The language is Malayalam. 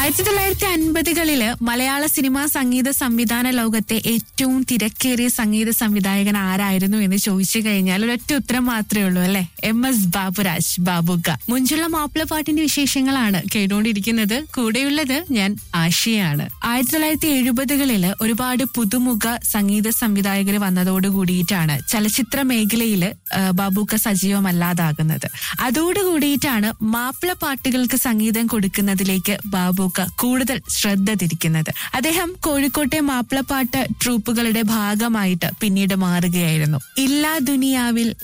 ആയിരത്തി തൊള്ളായിരത്തി അൻപതുകളില് മലയാള സിനിമാ സംഗീത സംവിധാന ലോകത്തെ ഏറ്റവും തിരക്കേറിയ സംഗീത സംവിധായകൻ ആരായിരുന്നു എന്ന് ചോദിച്ചു കഴിഞ്ഞാൽ ഒരൊറ്റ ഉത്തരം മാത്രമേ ഉള്ളൂ അല്ലെ എം എസ് ബാബുരാജ് ബാബുക്ക മുഞ്ചുള്ള മാപ്പിളപ്പാട്ടിന്റെ വിശേഷങ്ങളാണ് കേട്ടുകൊണ്ടിരിക്കുന്നത് കൂടെയുള്ളത് ഞാൻ ആശയാണ് ആയിരത്തി തൊള്ളായിരത്തി എഴുപതുകളില് ഒരുപാട് പുതുമുഖ സംഗീത സംവിധായകർ വന്നതോട് കൂടിയിട്ടാണ് ചലച്ചിത്ര മേഖലയിൽ ബാബുക്ക സജീവമല്ലാതാകുന്നത് അതോടുകൂടിയിട്ടാണ് മാപ്പിള പാട്ടുകൾക്ക് സംഗീതം കൊടുക്കുന്നതിലേക്ക് ബാബുക്ക കൂടുതൽ ശ്രദ്ധ തിരിക്കുന്നത് അദ്ദേഹം കോഴിക്കോട്ടെ മാപ്പിളപ്പാട്ട് ട്രൂപ്പുകളുടെ ഭാഗമായിട്ട് പിന്നീട് മാറുകയായിരുന്നു ഇല്ലാ ദുനിയാവിൽ